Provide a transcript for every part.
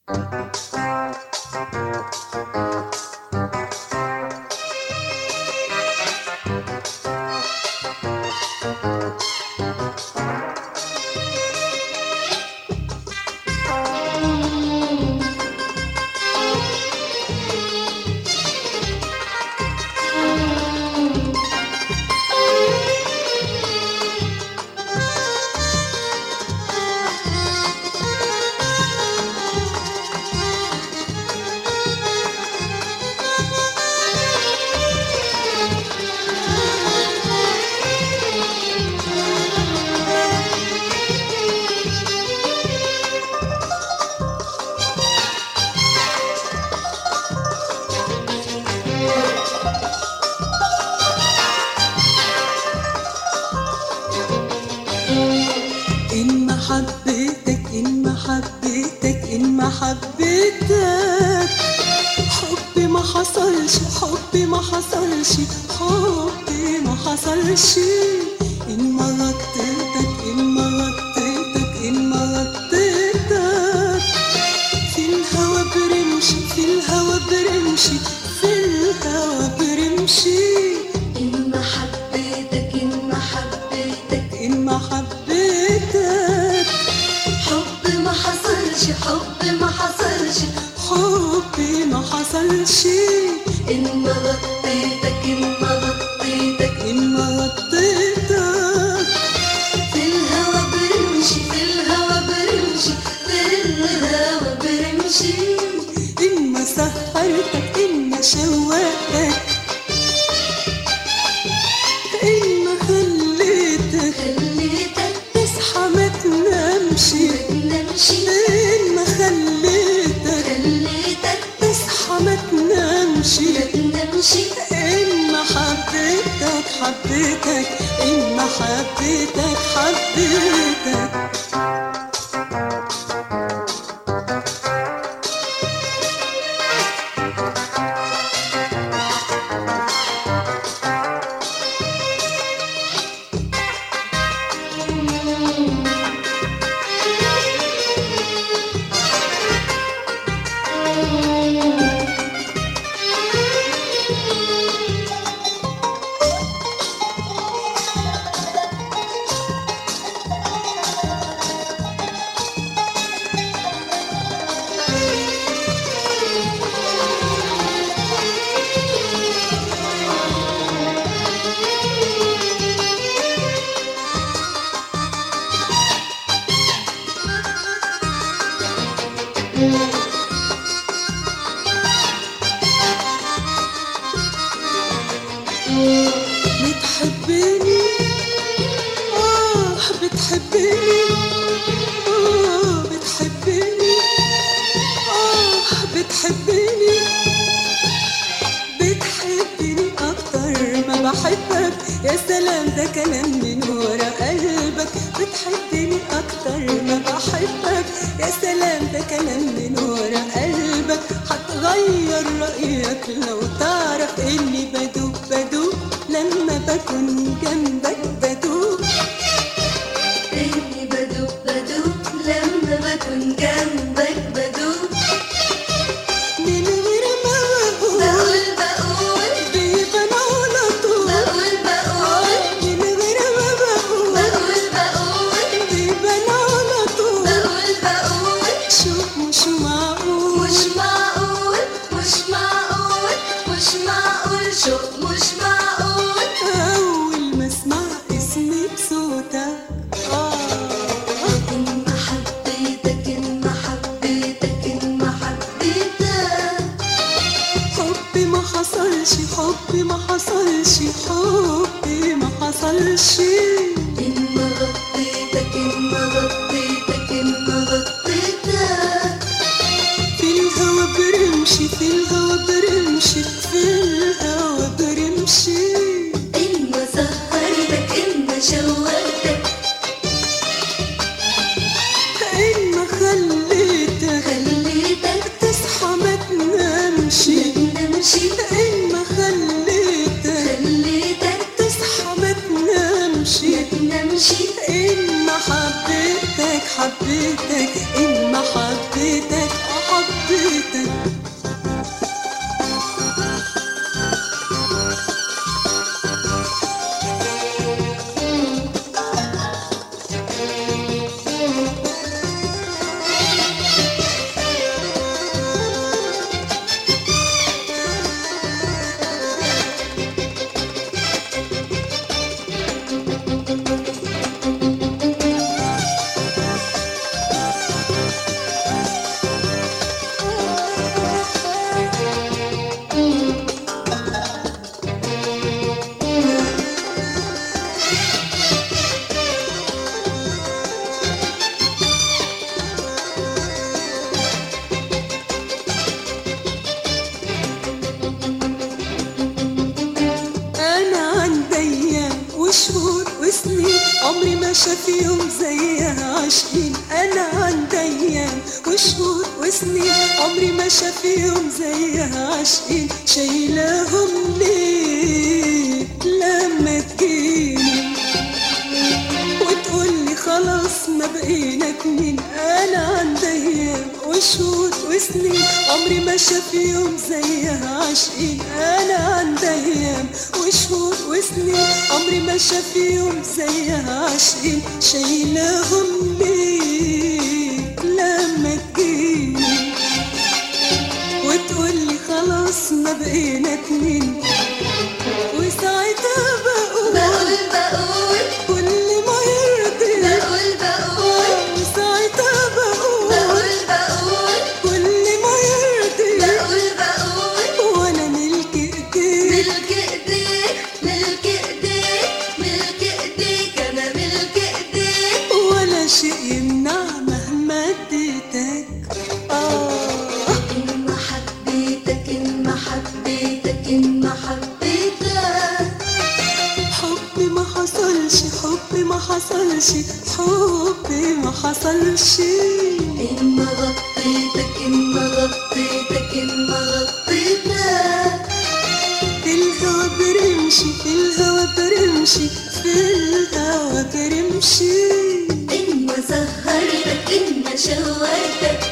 إن ما حبيتك إن ما حبيتك إن ما حبيتك حبي ما حصلش حبي ما حصلش حبي ما حصلش إن ما غطيتك إن ما غطيتك إن ما غطيتك في الهوا برمشي في الهوا برمشي في الهوا برمشي إن ما حبيتك إن ما حبيتك إن ما حبيتك حب ما حصلش حب ما حصلش حبي ما حصلش إن ما غطيتك إن ما غطيتك إن ما غطيتك في الهوا برمشي في الهوا برمشي في الهوا برمشي إن ما سهرتك إن ما شوقتك إن ما خليتك خليتك تصحى ما تنامش نمشي إن ما خليتك خليتك تصحى ما تنامش نمشي إن ما حبيتك حبيتك إن ما حبيتك حبيتك بتحبني آه بتحبني آه بتحبني آه بتحبني بتحبني أكتر ما بحبك يا سلام ده كلام من ورا قلبك بتحبني أكتر ما بحبك يا سلام ده كلام من ورا قلبك هتغير رأيك لو تعرف إني بدوب بدوب لما بكون جنبك بدوب إني بدوب بدوب لما بكون جنبك بدوب من غير ما بقول بقول بقول بيبان على طول بقول بقول من غير ما بقول بقول بقول بيبان على طول بقول بقول شوف مش معقول مش معقول مش معقول مش معقول شوف مش معقول أول ما أسمع اسمي بصوتك آه إن ما حبيتك إن ما حبيتك إن ما حبيتك حبي ما حصلش حبي ما حصلش حبي ما حصلش إن ما غطيتك إن ما غطيتك إن ما غطيتك في الهوا برمشي في الهوا برمشي في الهوا برمشي إن ما سهرتك إن ما شوقتك إن ما خليتك خليتك تصحى ما تنامش نمشي إن ما خليتك خليتك تصحى ما تنامش نمشي إن ما حبيتك حبيتك إن ما حبيتك حبيتك حبيتك انا عندي ايام وشهور وسنين عمري ما شاف يوم زيها عاشقين انا عندي ايام وشهور وسنين عمري ما شاف يوم زيها عاشقين شايلاهم ليه لما تجيني وتقولي خلاص ما بقينا اتنين انا عندي ايام وشهور وسنين عمري ما شاف يوم زيها عاشقين انا عندي ايام وشهور وسنين عمري ما شاف يوم زيها عاشقين شايلاهم ليه لما تجيني وتقولي خلاص ما بقينا اتنين وساعتها بقول بقول بقول كل ما يرضي بقول بقول وساعتها بقول بقول بقول كل ما يرضي بقول بقول وانا ملك ايديك ملك ايديك ملك ايديك ملك ايديك انا ملك ايديك ولا شيء يمنع مهما اديتك اه إن ما حبيتك إن ما حبيتك إن ما حبيتك حبي ما حصلش حبي ما حصلش حبي ما حصلش إن ما غطيتك إن ما غطيتك إن ما غطيتك في الهوا برمشي في الهوا برمشي في الهوا برمشي إن ما سهرتك إن ما شوقتك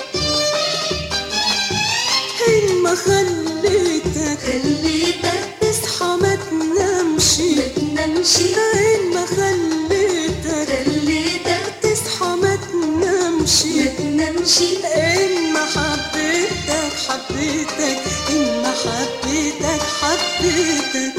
إن ما خليتك خليتك تصحى ما تنامش ما تنامشي إن ما خليتك خليتك تصحى ما تنامش ما تنامشي إن ما حبيتك حبيتك إن ما حبيتك حبيتك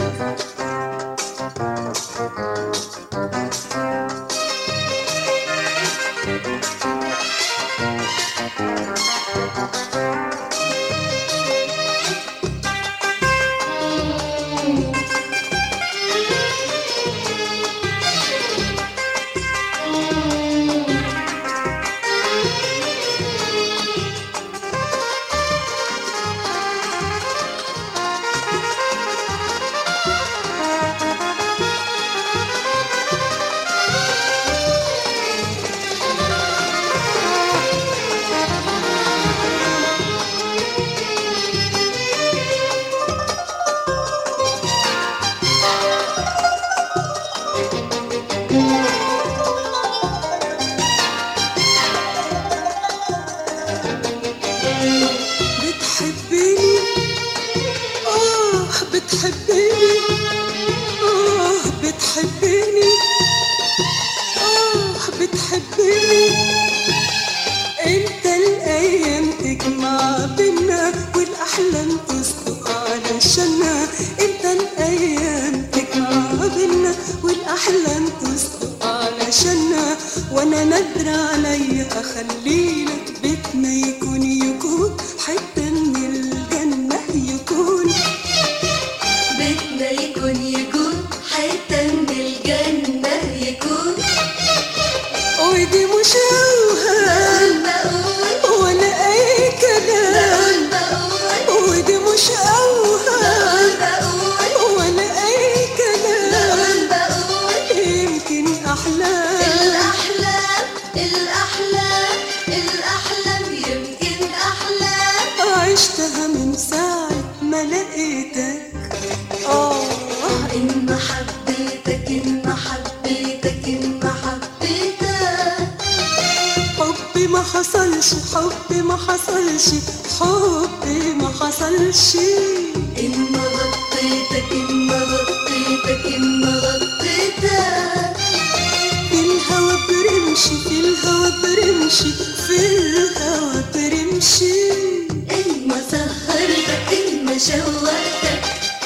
حب ما حصلش حب ما حصلش إن ما غطيتك إن ما غطيتك إن ما غطيتك في الهوى برمشي في الهوى برمشي في الهوى برمشي إن ما سهرتك إن ما شوقتك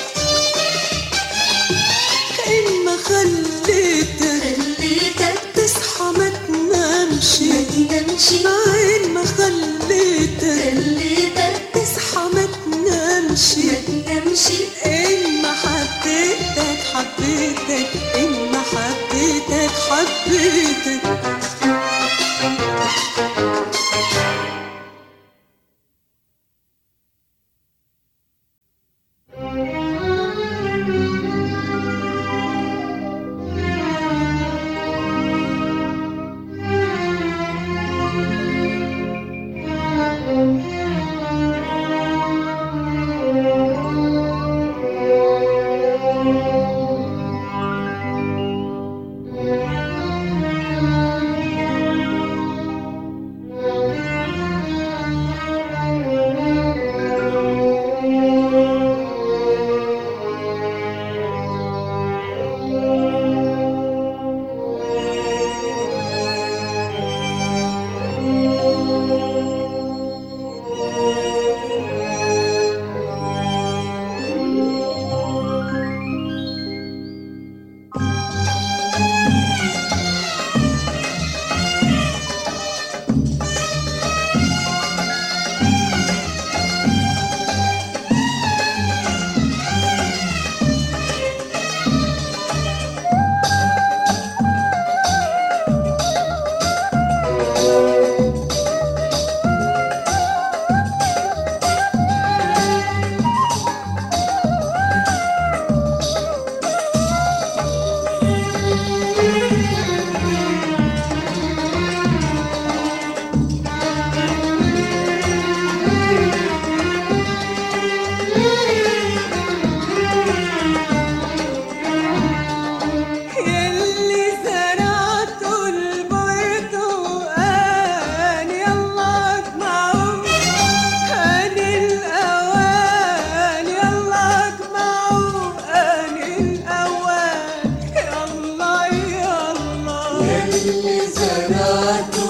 إن ما خليتك خليتك تصحى ما تنامش ما تنامشي إن ما خليتك خليتك تصحى ما تنامش ما تنامشي إن ما حبيتك حبيتك إن ما حبيتك حبيتك يلي زرعته البرتقال يلا اجمعوا آن الأوان يلا اجمعوا آن الأوان يلا يلا اللي زرعته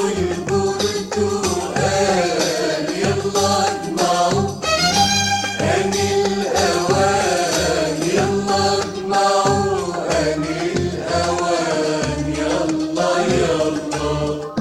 البرتقال يلا اجمعوا آن الأوان يلا اجمعوا آن الأوان يلا يلا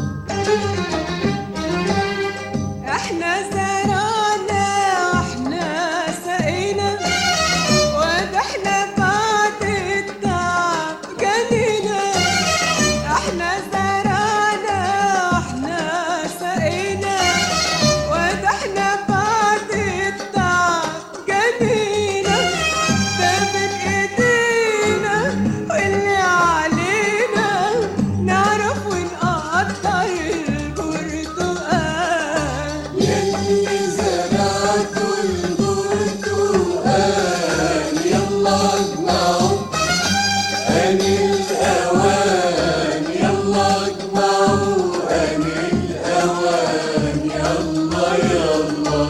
احنا زرعنا واحنا سقينا وده احنا بعد التعب جنينا احنا زرعنا واحنا سقينا وده احنا بعد التعب جنينا ده من ايدينا واللي علينا نعرف ونقدر البرتقال يلي زرعته البرتقال يلا اجمعوا آن الأوان يلا اجمعوا آن الأوان يلا يلا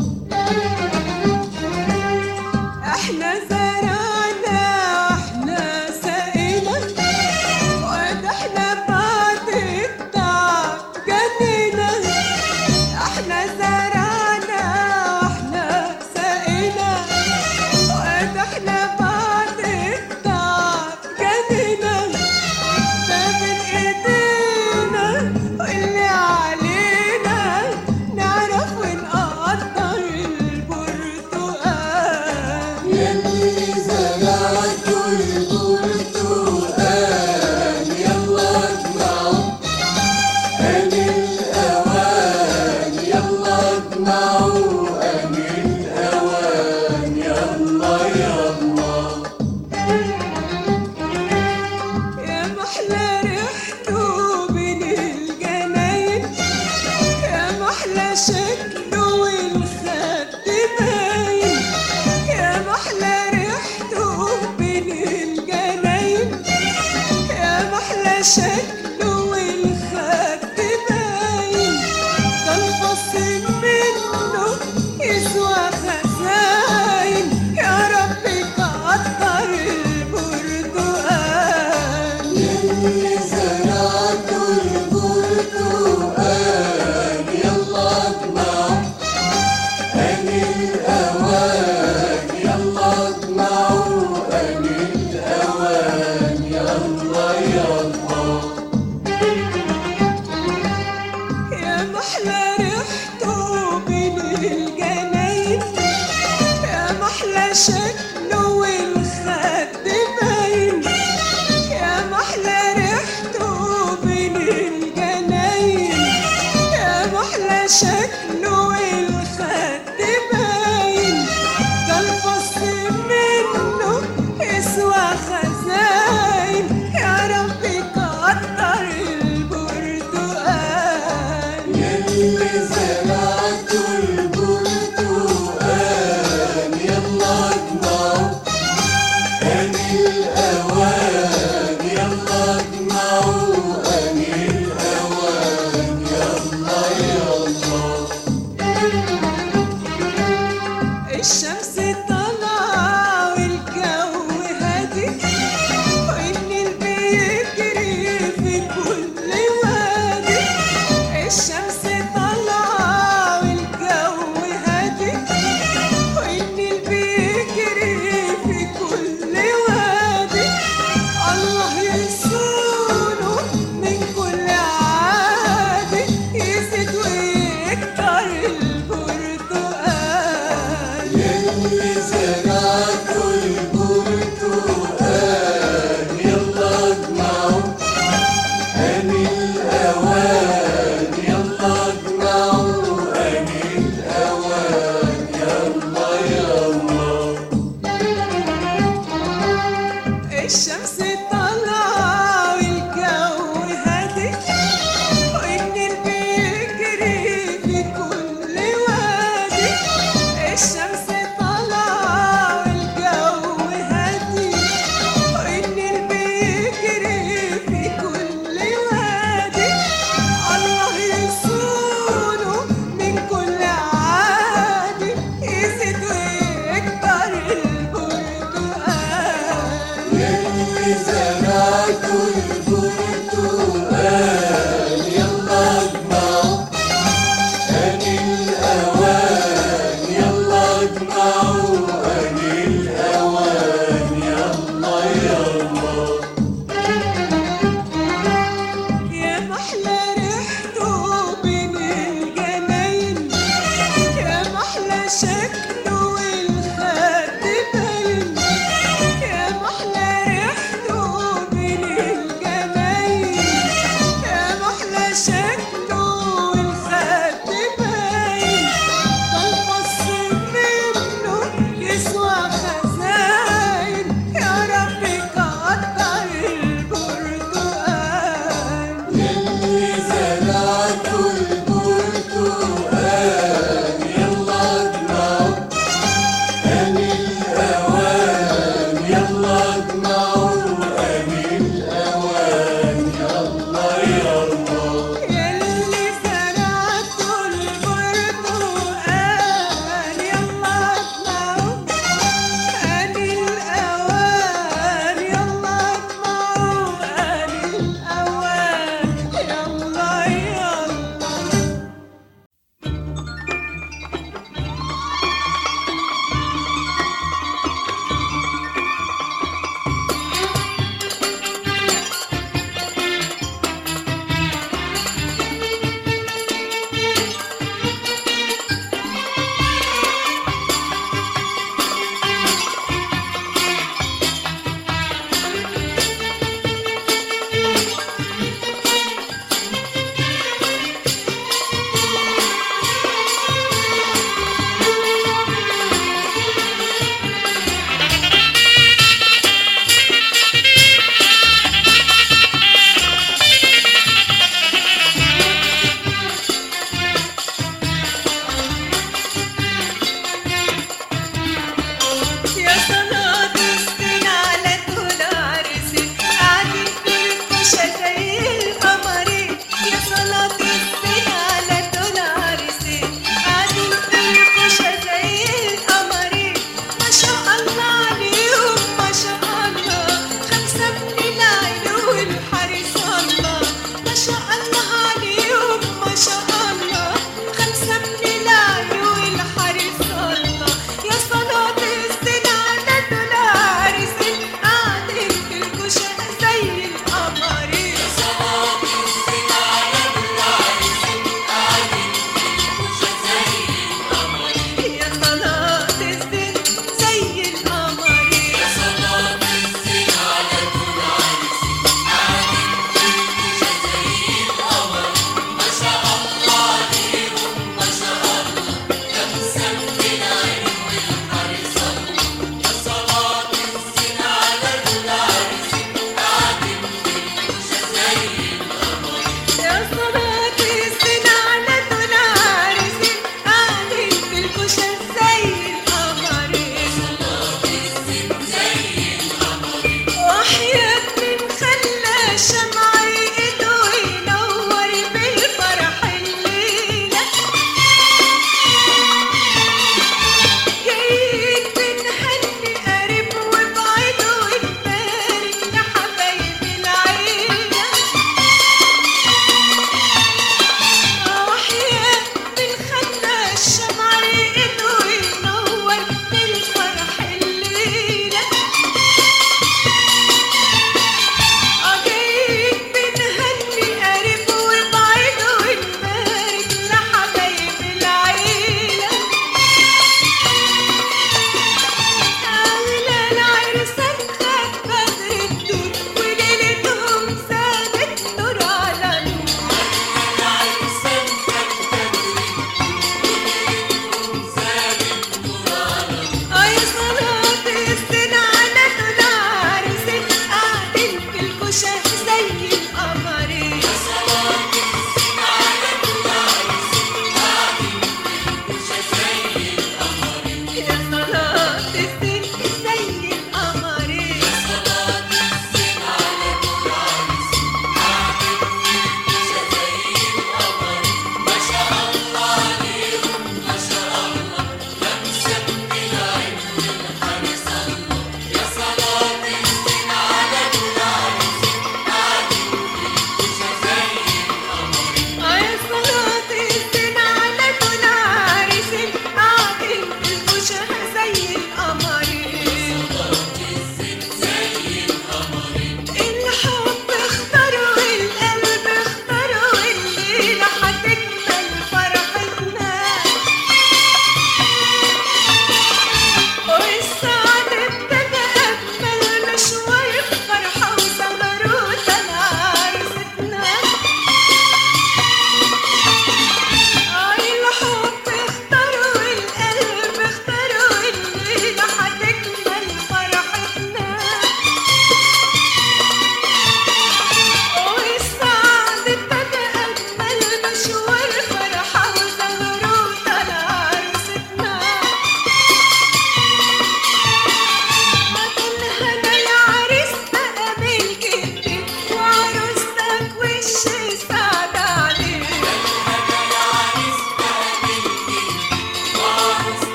احنا زرعنا واحنا سقينا وده احنا بعد التعب جنينا احنا زرعنا واحنا سقينا وده احنا بعد التعب جنينا ده من ايدينا واللي علينا نعرف ونقدر البرتقال يلي زرعته البرتقال يلا اجمعوا آن الأوان يلا اجمعوا آن الأوان يلا يلا يا محلى ريحته بين الجناين يا محلى شكله والخد باين يا محلى ريحته بين الجناين يا محلى شكله والخد باين ده الفصل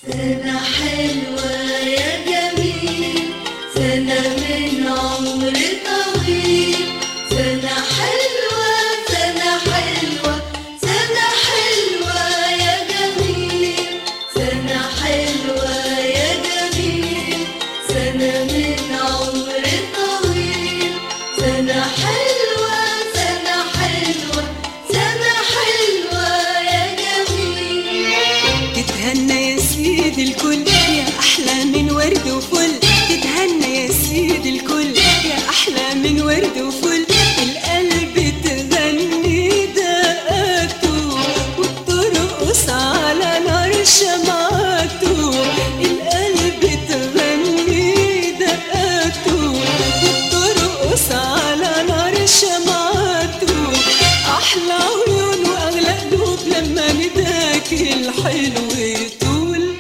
سنة حلوة يا جميل سنة من عمر طويل سنة حلوة سنة حلوة سنة حلوة يا جميل سنة حلوة يا جميل سنة من عمر طويل سنة حلوة سنة حلوة سنة حلوة يا جميل تتهنى يا سيد الكل يا أحلى من ورد وفل تتهنى يا سيد الكل يا أحلى من ورد وفل القلب تغني دقاته وترقص على نار شمعته القلب تغني دقاته وترقص على نار شمعته أحلى عيون وأغلى قلوب لما نداك الحلو يطول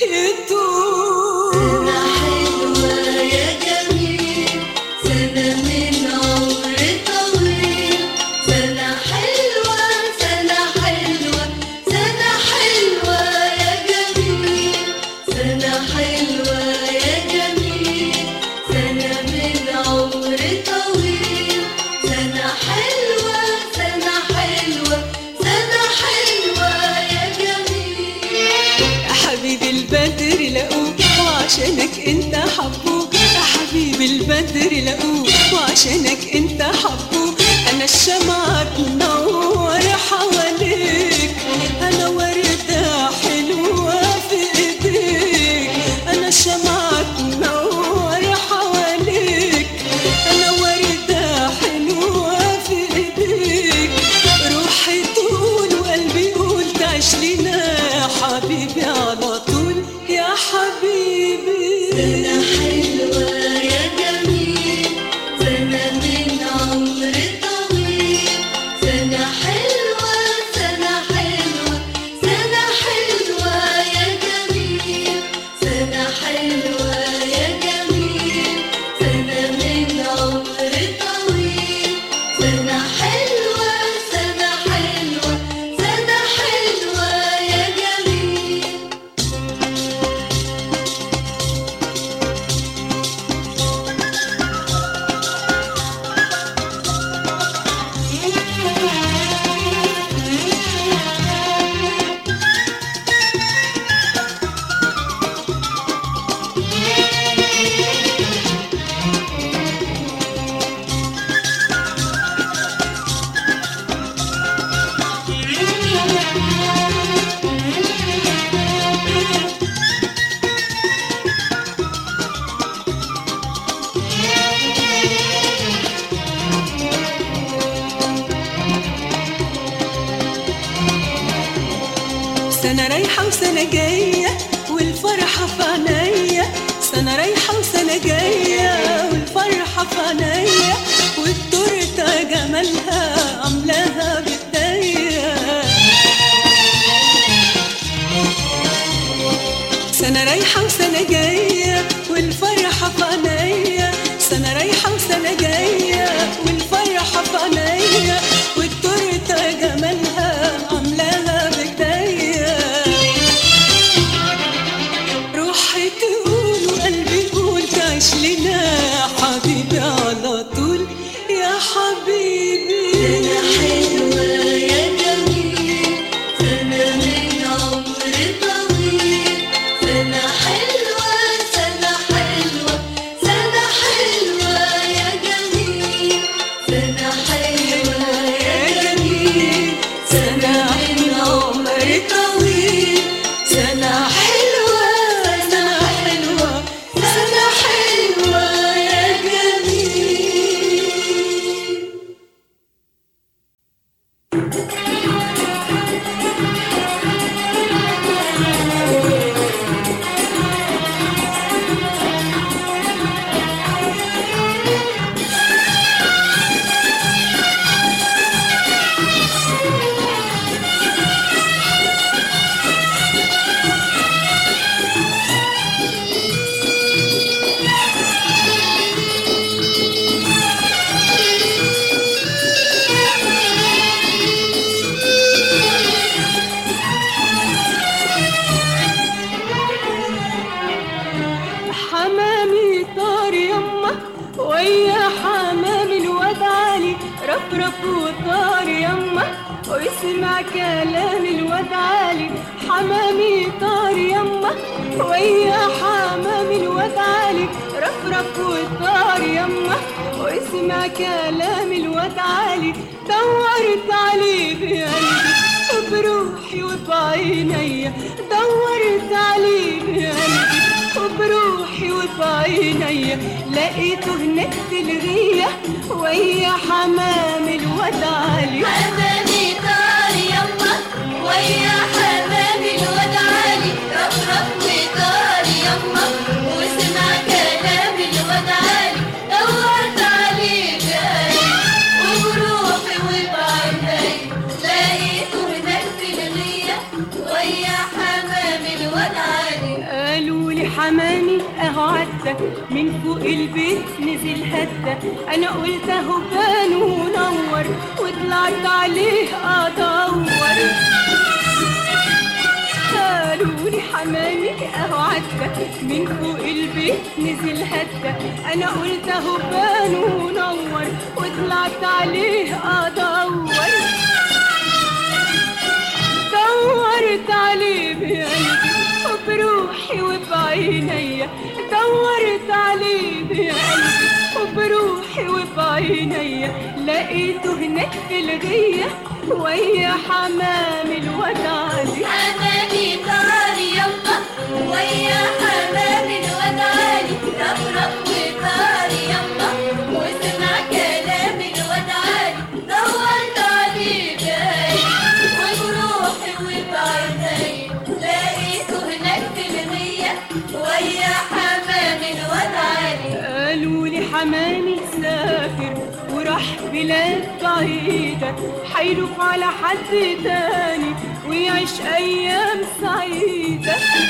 يطول سنة حلوة يا جميل سنة من عمر طويل سنة حلوة سنة حلوة سنة حلوة يا جميل سنة حلوة يا جميل سنة من عمر طويل سنة حلوة سنة حلوة سنة حلوة يا جميل يا حبيبي البدر لقوك وعشانك انت حبوك يا حبيبي البدر لقوك وعشانك انت حبوك انا الشمعة تنور حواليك انا وردة حلوة في ايديك انا الشمعة تنور حواليك انا وردة حلوة في ايديك روحي تقول وقلبي يقول تعيش لنا يا حبيبي على طول يا حبيبي سنة حلوة يا جميل سنة من عمر طويل سنة حلوة سنة حلوة سنة حلوة يا جميل سنة حلوة يا جميل سنة من عمر طويل سنة حلوة سنة حلوة سنة حلوة يا جميل سنة رايحة وسنة جاية والفرحة في عينيا سنة رايحة وسنة جاية والفرحة في عينيا والتورتة جمالها عاملاها بايديا سنة رايحة وسنة جاية والفرحة في عينيا سنة رايحة وسنة جاية والفرحة في عينيا والتورتة جمالها عاملاها بايديا روحي تقول وقلبي يقول تعيش لنا يا حبيبي على طول يا حبيبي سنة حلوة يا جميل سنة من عمر طويل سنة حلوة سنة حلوة سنة حلوة رفرف وطار يما ويسمع كلام الواد علي حمامي طار يما ويا حمام الواد علي رفرف وطار يما ويسمع كلام الواد علي دورت عليه بقلبي وبروحي وبعينيا دورت عليه بقلبي وبروحي وبعينيا لقيته هناك في الغية ويا حمام الواد علي حمامي طار يما ويا حمامي الواد علي رفرف وطار يما وسمع كلام الواد علي دورت عليه بقلبي وبروحي وبعيني لقيته هناك في الغية ويا حمامي الواد علي قالوا لي حمامي اهو عدى من فوق البيت نزل هدى انا قلت اهو بان ونور وطلعت عليه ادور قالوا لي حمامي اهو عدى من فوق البيت نزل هدى انا قلت اهو بان ونور وطلعت عليه ادور دورت عليه بقلبي وبروحي وبعينيا دورت عليه بقلبي وبروحي وبعينيا لقيته هناك في الغية ويا حمام الواد علي حمامي طار يما ويا حمامي الواد علي رفرف وطار يما وسمع كلام الواد علي دورت عليه بقلبي وبروحي وبعيني لقيته هناك في الغية ويا حمامي الواد علي قالوا لي حمامي سافر وراح بلاد بعيدة حيلف على حد تاني ويعيش أيام سعيدة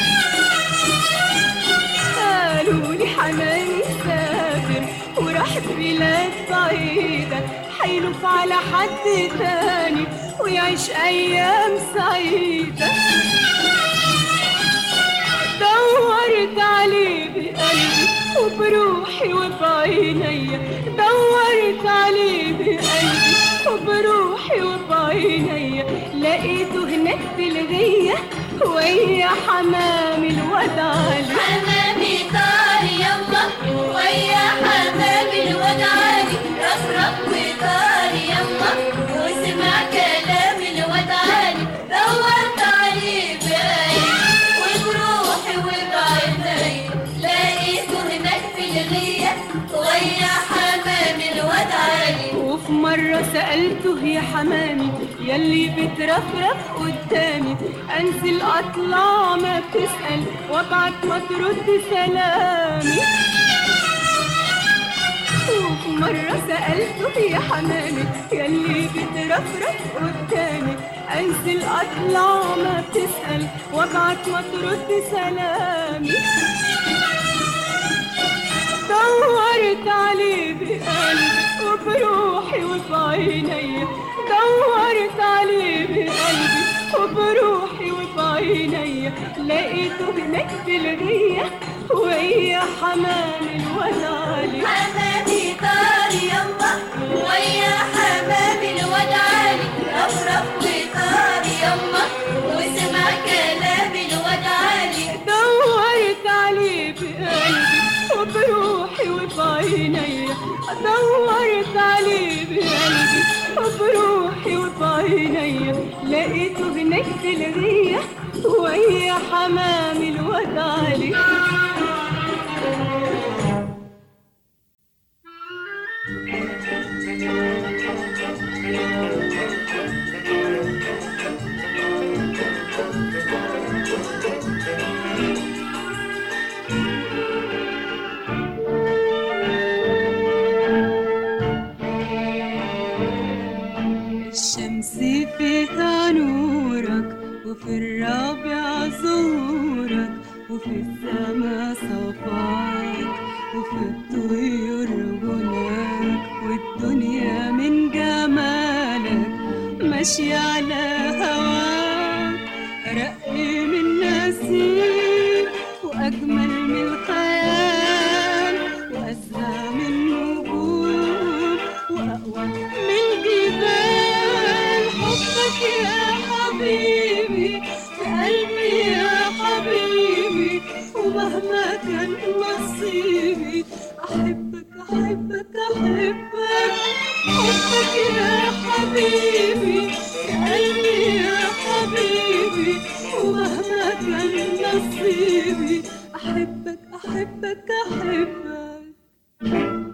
قالوا لي حمامي سافر وراح بلاد بعيدة حيلف على حد تاني ويعيش أيام سعيدة دورت عليه بقلبي وبروحي وبعينيا دورت عليه بقلبي وبروحي وبعينيا لقيته هناك في الغية ويا حمام الواد علي حمامي طار يما ويا حمامي الواد علي رفرف وطار يما وسمع كلام الواد علي دورت عليه بقلبي وبروحي وبعيني لقيته هناك في الغية ويا حمامي الواد علي وفي مرة سألته يا حمامي يلي بترفرف قدامي أنزل أطلع ما بتسأل وابعت ما ترد سلامي وفي مرة سألته يا حمامي يلي بترفرف قدامي أنزل أطلع ما بتسأل وابعت ما ترد سلامي دورت عليه بقلبي وبروحي وبعينيا دورت عليه بقلبي وبروحي وبعينيا لقيته هناك في الغية ويا حمام الواد علي حمامي طار يما ويا حمامي الواد علي رفرف وطار يما وسمع كلام الواد علي دورت عليه بقلبي وبروحي وبعينيا دورت عليه بقلبي وبروحي وبعينيا لقيته هناك في الغية ويا حمام الواد علي الشمس فيها نورك وفي الرابع ظهورك وفي السما صفاك وفي الطيور غناك والدنيا من جمالك ماشية على هواك رق من نسيم وأجمل من الخيال وأزهى من نجوم وأقوى من الجبال قلبي يا حبيبي ومهما كان نصيبي أحبك أحبك أحبك حبك يا حبيبي يا قلبي يا حبيبي ومهما كان نصيبي أحبك أحبك أحبك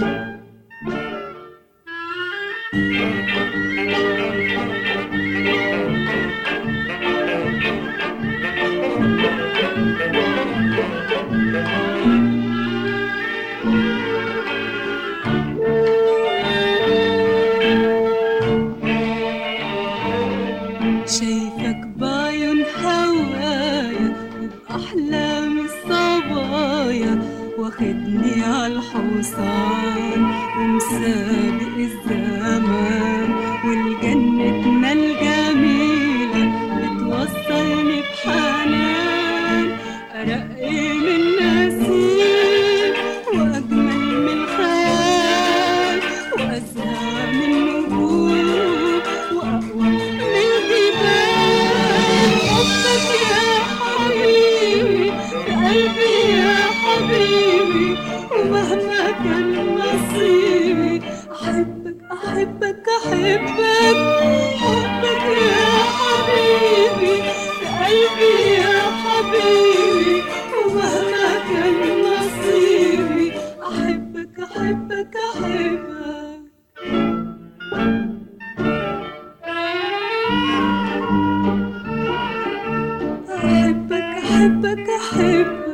شايفك بعيون هوايا وبأحلام الصبايا واخدني عالحصان ومسابق الزمان والجنتنا الجميلة بتوصلني بحنان أرق من نسيم وأجمل من خيال وأزهى من نجوم وأقوى من جبال حبك يا حبيبي في قلبي يا حبيبي ومهما كان نصيبي أحبك أحبك أحبك حبك يا حبيبي في قلبي يا حبيبي ومهما كان نصيبي أحبك أحبك أحبك أحبك أحبك أحبك